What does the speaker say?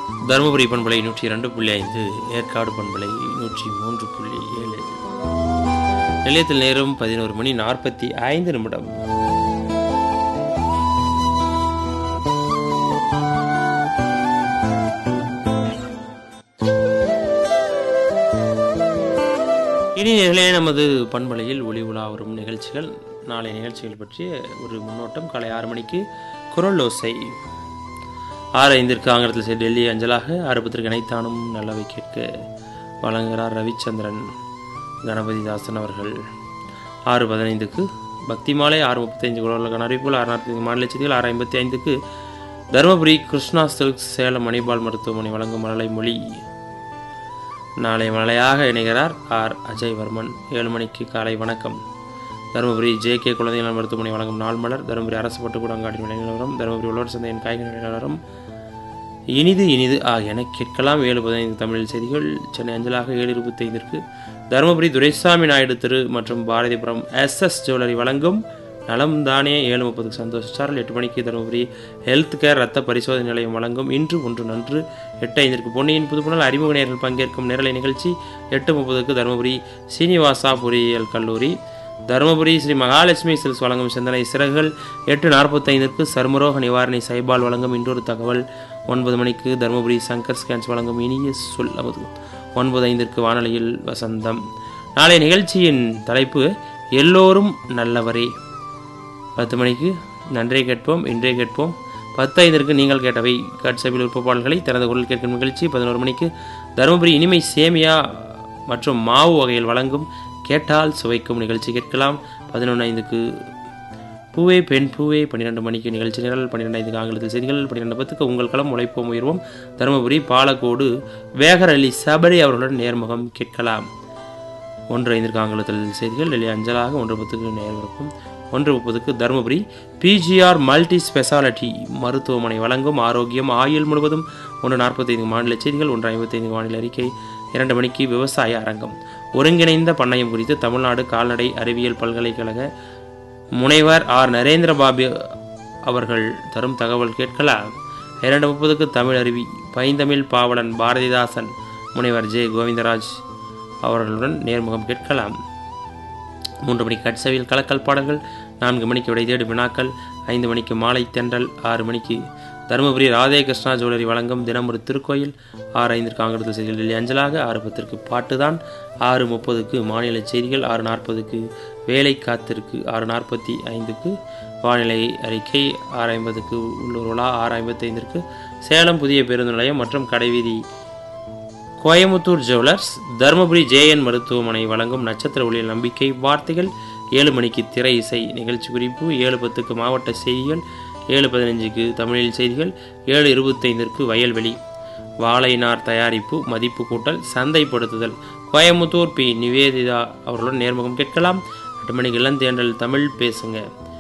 தருமபுரி பண்பலை நூற்றி இரண்டு புள்ளி ஐந்து ஏற்காடு பண்பலை நூற்றி மூன்று புள்ளி ஏழு நிலையத்தில் நேரம் பதினோரு மணி நாற்பத்தி ஐந்து நிமிடம் இனி நிகழே நமது பண்பலையில் ஒளி உலா வரும் நிகழ்ச்சிகள் நாளை நிகழ்ச்சிகள் பற்றிய ஒரு முன்னோட்டம் காலை ஆறு மணிக்கு குரல் ஓசை ஆறு ஐந்திற்கு ஆங்கிலத்தில் செய்ய டெல்லி அஞ்சலாக ஆறு பத்திரிகை இணைத்தானும் நல்லவை கேட்க வழங்குகிறார் ரவிச்சந்திரன் கணபதிதாசன் அவர்கள் ஆறு பதினைந்துக்கு பக்தி மாலை ஆறு முப்பத்தைந்து குரலுக்கான அறிவிப்புகள் ஆறு நாற்பத்தி மாநில செய்திகள் ஆறு ஐம்பத்தி ஐந்துக்கு தருமபுரி கிருஷ்ணா சில்க்ஸ் சேலம் மணிபால் மருத்துவமனை வழங்கும் மழலை மொழி நாளை மழையாக இணைகிறார் ஆர் அஜய்வர்மன் ஏழு மணிக்கு காலை வணக்கம் தருமபுரி ஜே கே குழந்தைகள் நல மருத்துவமனை வழங்கும் நாள் மலர் தருமபுரி அரசு பட்டுக்கூடங்காடி விலை நிலவரம் தருமபுரி உழவர் சந்தையின் காய்கறி விலை நிலவரம் இனிது இனிது ஆகியன கேட்கலாம் ஏழு பதினைந்து தமிழ் செய்திகள் சென்னை அஞ்சலாக ஏழு இருபத்தைந்திற்கு தருமபுரி துரைசாமி நாயுடு திரு மற்றும் பாரதிபுரம் எஸ் எஸ் ஜுவல்லரி வழங்கும் நலம் தானே ஏழு முப்பதுக்கு சந்தோஷ் சாரல் எட்டு மணிக்கு தருமபுரி ஹெல்த் கேர் ரத்த பரிசோதனை நிலையம் வழங்கும் இன்று ஒன்று நன்று எட்டு ஐந்திற்கு பொன்னியின் புதுப்புணல் அறிமுக நேர்கள் பங்கேற்கும் நேரலை நிகழ்ச்சி எட்டு முப்பதுக்கு தருமபுரி சீனிவாசா பொறியியல் கல்லூரி தருமபுரி ஸ்ரீ மகாலட்சுமி சில்ஸ் வழங்கும் சிந்தனை சிறகுகள் எட்டு நாற்பத்தைந்திற்கு சர்மரோக நிவாரணி சைபால் வழங்கும் இன்றொரு தகவல் ஒன்பது மணிக்கு தருமபுரி சங்கர் ஸ்கேன்ஸ் வழங்கும் இனிய சொல் அமுது ஒன்பது ஐந்திற்கு வானொலியில் வசந்தம் நாளை நிகழ்ச்சியின் தலைப்பு எல்லோரும் நல்லவரே பத்து மணிக்கு நன்றே கேட்போம் இன்றே கேட்போம் பத்து ஐந்திற்கு நீங்கள் கேட்டவை காட்சபில் உறுப்பாளர்களை திறந்த குரல் கேட்கும் நிகழ்ச்சி பதினோரு மணிக்கு தருமபுரி இனிமை சேமியா மற்றும் மாவு வகையில் வழங்கும் கேட்டால் சுவைக்கும் நிகழ்ச்சி கேட்கலாம் பதினொன்று ஐந்துக்கு பூவே பெண் பூவே பன்னிரெண்டு மணிக்கு நிகழ்ச்சி நிரல் பன்னிரெண்டு ஐந்துக்கு ஆங்கிலத்தில் செய்திகள் பன்னிரெண்டு பத்துக்கு உங்கள் களம் உழைப்போம் உயர்வோம் தருமபுரி பாலக்கோடு வேகர் அலி சபரி அவர்களுடன் நேர்முகம் கேட்கலாம் ஒன்று ஐந்திற்கு ஆங்கிலத்தில் செய்திகள் டெல்லி அஞ்சலாக ஒன்று பத்துக்கு நேர்விருக்கும் ஒன்று முப்பதுக்கு தருமபுரி பிஜிஆர் மல்டி ஸ்பெஷாலிட்டி மருத்துவமனை வழங்கும் ஆரோக்கியம் ஆயுள் முழுவதும் ஒன்று நாற்பத்தைந்து மாநில செய்திகள் ஒன்று ஐம்பத்தைந்து மாநில அறிக்கை இரண்டு மணிக்கு விவசாய அரங்கம் ஒருங்கிணைந்த பண்ணையம் குறித்து தமிழ்நாடு கால்நடை அறிவியல் பல்கலைக்கழக முனைவர் ஆர் நரேந்திரபாபு அவர்கள் தரும் தகவல் கேட்கலாம் இரண்டு முப்பதுக்கு தமிழ் அருவி பைந்தமிழ் பாவலன் பாரதிதாசன் முனைவர் ஜே கோவிந்தராஜ் அவர்களுடன் நேர்முகம் கேட்கலாம் மூன்று மணிக்கு கட்சவியல் கலக்கல் பாடல்கள் நான்கு மணிக்கு விடை தேடும் வினாக்கள் ஐந்து மணிக்கு மாலை தென்றல் ஆறு மணிக்கு தருமபுரி ராதே கிருஷ்ணா ஜுவல்லரி வழங்கும் தினம் ஒரு திருக்கோயில் ஆறு ஐந்திற்கு ஆங்கிலத்தில் செய்திகள் டெல்லி அஞ்சலாக ஆறு பத்திற்கு பாட்டுதான் ஆறு முப்பதுக்கு மாநில செய்திகள் ஆறு நாற்பதுக்கு வேலை காத்திருக்கு ஆறு நாற்பத்தி ஐந்துக்கு வானிலை அறிக்கை ஆறு ஐம்பதுக்கு உள்ளூர் விழா ஆறு ஐம்பத்தைந்திற்கு சேலம் புதிய பேருந்து நிலையம் மற்றும் கடைவீதி கோயமுத்தூர் ஜுவல்லர்ஸ் தருமபுரி ஜேஎன் மருத்துவமனை வழங்கும் நட்சத்திர ஒளியல் நம்பிக்கை வார்த்தைகள் ஏழு மணிக்கு திரை இசை நிகழ்ச்சி குறிப்பு ஏழு பத்துக்கு மாவட்ட செய்திகள் ஏழு பதினஞ்சுக்கு தமிழில் செய்திகள் ஏழு இருபத்தைந்திற்கு வயல்வெளி வாழைநார் தயாரிப்பு மதிப்பு கூட்டல் சந்தைப்படுத்துதல் கோயமுத்தூர் பி நிவேதிதா அவர்களுடன் நேர்முகம் கேட்கலாம் எட்டு மணிக்கு இளந்தேண்டல் தமிழ் பேசுங்க